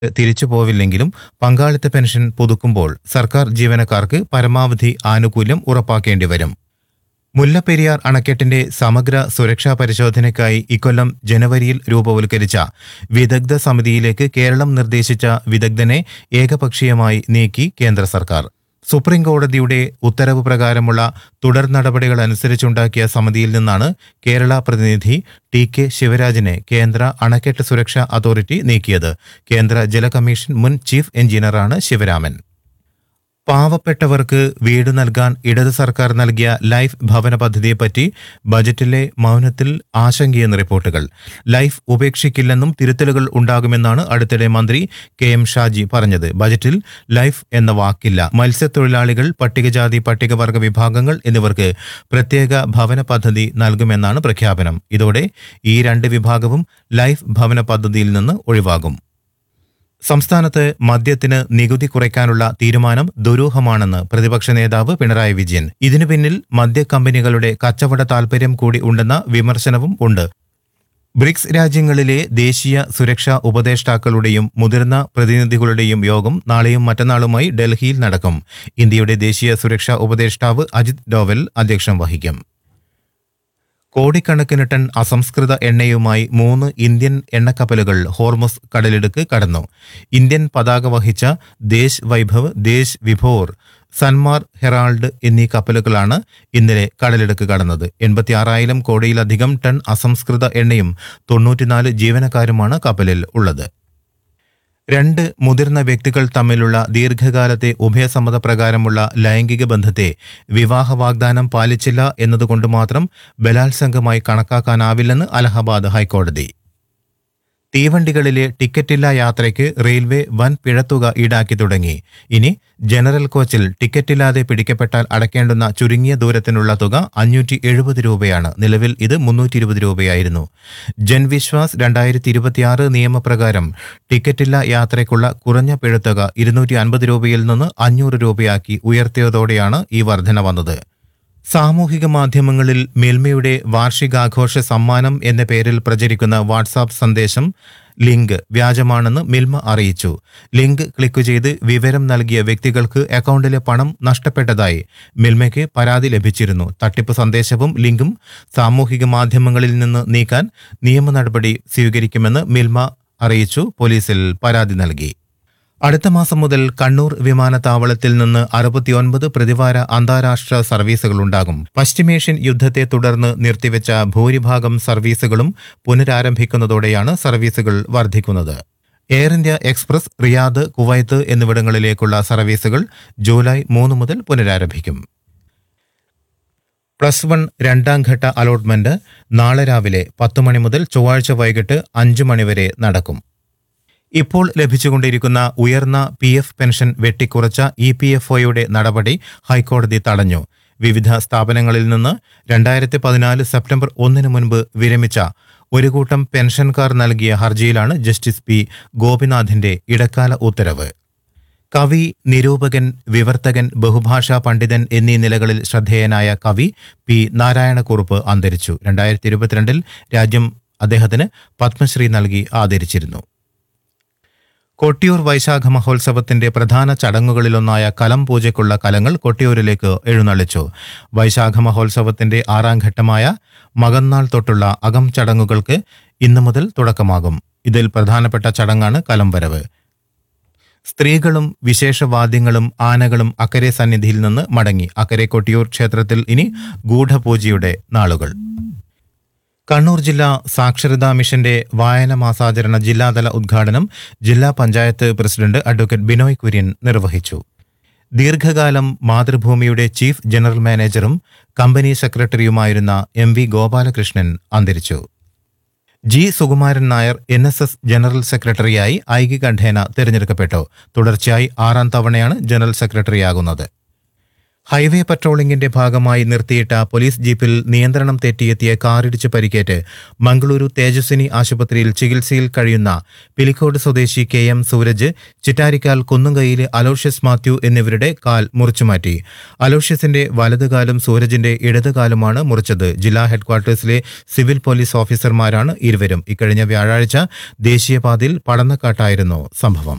തിരിച്ചു പോവില്ലെങ്കിലും പങ്കാളിത്ത പെൻഷൻ പുതുക്കുമ്പോൾ സർക്കാർ ജീവനക്കാർക്ക് പരമാവധി ആനുകൂല്യം ഉറപ്പാക്കേണ്ടി വരും മുല്ലപ്പെരിയാർ അണക്കെട്ടിന്റെ സമഗ്ര സുരക്ഷാ പരിശോധനയ്ക്കായി ഇക്കൊല്ലം ജനുവരിയിൽ രൂപവൽക്കരിച്ച വിദഗ്ധ സമിതിയിലേക്ക് കേരളം നിർദ്ദേശിച്ച വിദഗ്ധനെ ഏകപക്ഷീയമായി നീക്കി കേന്ദ്ര സർക്കാർ സുപ്രീം കോടതിയുടെ ഉത്തരവ് പ്രകാരമുള്ള തുടർ നടപടികൾ അനുസരിച്ചുണ്ടാക്കിയ സമിതിയിൽ നിന്നാണ് കേരള പ്രതിനിധി ടി കെ ശിവരാജിനെ കേന്ദ്ര അണക്കെട്ട് സുരക്ഷാ അതോറിറ്റി നീക്കിയത് കേന്ദ്ര ജല കമ്മീഷൻ മുൻ ചീഫ് എഞ്ചിനീയറാണ് ശിവരാമൻ പാവപ്പെട്ടവർക്ക് വീട് നൽകാൻ ഇടത് സർക്കാർ നൽകിയ ലൈഫ് ഭവന പദ്ധതിയെപ്പറ്റി ബജറ്റിലെ മൗനത്തിൽ ആശങ്കയെന്ന് റിപ്പോർട്ടുകൾ ലൈഫ് ഉപേക്ഷിക്കില്ലെന്നും തിരുത്തലുകൾ ഉണ്ടാകുമെന്നാണ് അടുത്തിടെ മന്ത്രി കെ എം ഷാജി പറഞ്ഞത് ബജറ്റിൽ ലൈഫ് എന്ന വാക്കില്ല മത്സ്യത്തൊഴിലാളികൾ പട്ടികജാതി പട്ടികവർഗ വിഭാഗങ്ങൾ എന്നിവർക്ക് പ്രത്യേക ഭവന പദ്ധതി നൽകുമെന്നാണ് പ്രഖ്യാപനം ഇതോടെ ഈ രണ്ട് വിഭാഗവും ലൈഫ് ഭവന പദ്ധതിയിൽ നിന്ന് ഒഴിവാകും സംസ്ഥാനത്ത് മദ്യത്തിന് നികുതി കുറയ്ക്കാനുള്ള തീരുമാനം ദുരൂഹമാണെന്ന് പ്രതിപക്ഷ നേതാവ് പിണറായി വിജയൻ ഇതിനു പിന്നിൽ മദ്യക്കമ്പനികളുടെ കച്ചവട താൽപര്യം കൂടി ഉണ്ടെന്ന വിമർശനവും ഉണ്ട് ബ്രിക്സ് രാജ്യങ്ങളിലെ ദേശീയ സുരക്ഷാ ഉപദേഷ്ടാക്കളുടെയും മുതിർന്ന പ്രതിനിധികളുടെയും യോഗം നാളെയും മറ്റന്നാളുമായി ഡൽഹിയിൽ നടക്കും ഇന്ത്യയുടെ ദേശീയ സുരക്ഷാ ഉപദേഷ്ടാവ് അജിത് ഡോവൽ അധ്യക്ഷം വഹിക്കും കോടിക്കണക്കിന് ടൺ അസംസ്കൃത എണ്ണയുമായി മൂന്ന് ഇന്ത്യൻ എണ്ണക്കപ്പലുകൾ ഹോർമസ് കടലിടുക്ക് കടന്നു ഇന്ത്യൻ പതാക വഹിച്ച ദേശ് വൈഭവ് ദേശ് വിഭോർ സൻമാർ ഹെറാൾഡ് എന്നീ കപ്പലുകളാണ് ഇന്നലെ കടലിടുക്ക് കടന്നത് എൺപത്തിയാറായിരം കോടിയിലധികം ടൺ അസംസ്കൃത എണ്ണയും തൊണ്ണൂറ്റിനാല് ജീവനക്കാരുമാണ് കപ്പലിൽ ഉള്ളത് രണ്ട് മുതിർന്ന വ്യക്തികൾ തമ്മിലുള്ള ദീർഘകാലത്തെ ഉഭയസമ്മതപ്രകാരമുള്ള ലൈംഗിക ബന്ധത്തെ വിവാഹ വാഗ്ദാനം പാലിച്ചില്ല എന്നതുകൊണ്ട് മാത്രം ബലാത്സംഗമായി കണക്കാക്കാനാവില്ലെന്ന് അലഹബാദ് ഹൈക്കോടതി തീവണ്ടികളിലെ ടിക്കറ്റില്ലാ യാത്രയ്ക്ക് റെയിൽവേ വൻ പിഴത്തുക ഈടാക്കി തുടങ്ങി ഇനി ജനറൽ കോച്ചിൽ ടിക്കറ്റില്ലാതെ പിടിക്കപ്പെട്ടാൽ അടയ്ക്കേണ്ടുന്ന ചുരുങ്ങിയ ദൂരത്തിനുള്ള തുക അഞ്ഞൂറ്റി എഴുപത് രൂപയാണ് നിലവിൽ ഇത് മുന്നൂറ്റി ഇരുപത് രൂപയായിരുന്നു ജൻവിശ്വാസ് രണ്ടായിരത്തി ഇരുപത്തിയാറ് നിയമപ്രകാരം ടിക്കറ്റില്ലാ യാത്രയ്ക്കുള്ള കുറഞ്ഞ പിഴത്തുക ഇരുന്നൂറ്റി അൻപത് രൂപയിൽ നിന്ന് അഞ്ഞൂറ് രൂപയാക്കി ഉയർത്തിയതോടെയാണ് ഈ വർധന വന്നത് സാമൂഹിക മാധ്യമങ്ങളിൽ മിൽമയുടെ വാർഷികാഘോഷ സമ്മാനം എന്ന പേരിൽ പ്രചരിക്കുന്ന വാട്സാപ്പ് സന്ദേശം ലിങ്ക് വ്യാജമാണെന്ന് മിൽമ അറിയിച്ചു ലിങ്ക് ക്ലിക്ക് ചെയ്ത് വിവരം നൽകിയ വ്യക്തികൾക്ക് അക്കൗണ്ടിലെ പണം നഷ്ടപ്പെട്ടതായി മിൽമയ്ക്ക് പരാതി ലഭിച്ചിരുന്നു തട്ടിപ്പ് സന്ദേശവും ലിങ്കും സാമൂഹിക മാധ്യമങ്ങളിൽ നിന്ന് നീക്കാൻ നിയമ നടപടി സ്വീകരിക്കുമെന്ന് മിൽമ അറിയിച്ചു പോലീസിൽ പരാതി നൽകി അടുത്ത മാസം മുതൽ കണ്ണൂർ വിമാനത്താവളത്തിൽ നിന്ന് അറുപത്തിയൊൻപത് പ്രതിവാര അന്താരാഷ്ട്ര സർവീസുകളുണ്ടാകും പശ്ചിമേഷ്യൻ യുദ്ധത്തെ തുടർന്ന് നിർത്തിവെച്ച ഭൂരിഭാഗം സർവീസുകളും പുനരാരംഭിക്കുന്നതോടെയാണ് സർവീസുകൾ വർദ്ധിക്കുന്നത് Air India Express Riyadh Kuwait എന്നിവിടങ്ങളിലേക്കുള്ള സർവീസുകൾ ജൂലൈ മൂന്ന് മുതൽ പുനരാരംഭിക്കും പ്ലസ് വൺ രണ്ടാം ഘട്ട അലോട്ട്മെന്റ് നാളെ രാവിലെ പത്ത് മണി മുതൽ ചൊവ്വാഴ്ച വൈകിട്ട് അഞ്ച് മണിവരെ നടക്കും ഇപ്പോൾ ലഭിച്ചുകൊണ്ടിരിക്കുന്ന ഉയർന്ന പി എഫ് പെൻഷൻ വെട്ടിക്കുറച്ച ഇ പി എഫ് ഒയുടെ നടപടി ഹൈക്കോടതി തടഞ്ഞു വിവിധ സ്ഥാപനങ്ങളിൽ നിന്ന് രണ്ടായിരത്തി പതിനാല് സെപ്റ്റംബർ ഒന്നിന് മുൻപ് വിരമിച്ച ഒരു കൂട്ടം പെൻഷൻകാർ നൽകിയ ഹർജിയിലാണ് ജസ്റ്റിസ് പി ഗോപിനാഥിന്റെ ഇടക്കാല ഉത്തരവ് കവി നിരൂപകൻ വിവർത്തകൻ ബഹുഭാഷാ പണ്ഡിതൻ എന്നീ നിലകളിൽ ശ്രദ്ധേയനായ കവി പി നാരായണക്കുറുപ്പ് അന്തരിച്ചു രണ്ടായിരത്തി ഇരുപത്തിരണ്ടിൽ രാജ്യം അദ്ദേഹത്തിന് പത്മശ്രീ നൽകി ആദരിച്ചിരുന്നു കൊട്ടിയൂർ വൈശാഖ മഹോത്സവത്തിന്റെ പ്രധാന ചടങ്ങുകളിലൊന്നായ കലം പൂജയ്ക്കുള്ള കലങ്ങൾ കൊട്ടിയൂരിലേക്ക് എഴുന്നള്ളിച്ചു വൈശാഖ മഹോത്സവത്തിന്റെ ആറാം ഘട്ടമായ മകന്നാൾ തൊട്ടുള്ള അകം ചടങ്ങുകൾക്ക് ഇന്നു മുതൽ തുടക്കമാകും ഇതിൽ പ്രധാനപ്പെട്ട ചടങ്ങാണ് കലം വരവ് സ്ത്രീകളും വിശേഷവാദ്യങ്ങളും ആനകളും അക്കരെ സന്നിധിയിൽ നിന്ന് മടങ്ങി അക്കരെ കൊട്ടിയൂർ ക്ഷേത്രത്തിൽ ഇനി ഗൂഢപൂജയുടെ നാളുകൾ കണ്ണൂർ ജില്ലാ സാക്ഷരതാ മിഷന്റെ വായന മാസാചരണ ജില്ലാതല ഉദ്ഘാടനം ജില്ലാ പഞ്ചായത്ത് പ്രസിഡന്റ് അഡ്വക്കേറ്റ് ബിനോയ് കുര്യൻ നിർവഹിച്ചു ദീർഘകാലം മാതൃഭൂമിയുടെ ചീഫ് ജനറൽ മാനേജറും കമ്പനി സെക്രട്ടറിയുമായിരുന്ന എം വി ഗോപാലകൃഷ്ണൻ അന്തരിച്ചു G Sukumaran Nair N S S general സെക്രട്ടറിയായി ഐക്യകണ്ഠേന തിരഞ്ഞെടുക്കപ്പെട്ടു തുടർച്ചയായി ആറാം തവണയാണ് ജനറൽ സെക്രട്ടറിയാകുന്നത് ഹൈവേ പട്രോളിംഗിന്റെ ഭാഗമായി നിർത്തിയിട്ട പോലീസ് ജീപ്പിൽ നിയന്ത്രണം തെറ്റിയെത്തിയ കാറിടിച്ച് പരിക്കേറ്റ് മംഗളൂരു തേജസ്വിനി ആശുപത്രിയിൽ ചികിത്സയിൽ കഴിയുന്ന പിലിക്കോട് സ്വദേശി കെ എം സൂരജ് ചിറ്റാരിക്കാൽ കുന്നുംകൈയിലെ അലോഷ്യസ് മാത്യു എന്നിവരുടെ കാൽ മുറിച്ചുമാറ്റി അലോഷ്യസിന്റെ വലതുകാലും സൂരജിന്റെ ഇടതുകാലുമാണ് മുറിച്ചത് ജില്ലാ ഹെഡ്ക്വാർട്ടേഴ്സിലെ സിവിൽ പോലീസ് ഓഫീസർമാരാണ് ഇരുവരും ഇക്കഴിഞ്ഞ വ്യാഴാഴ്ച ദേശീയപാതയിൽ പടന്നക്കാട്ടായിരുന്നു സംഭവം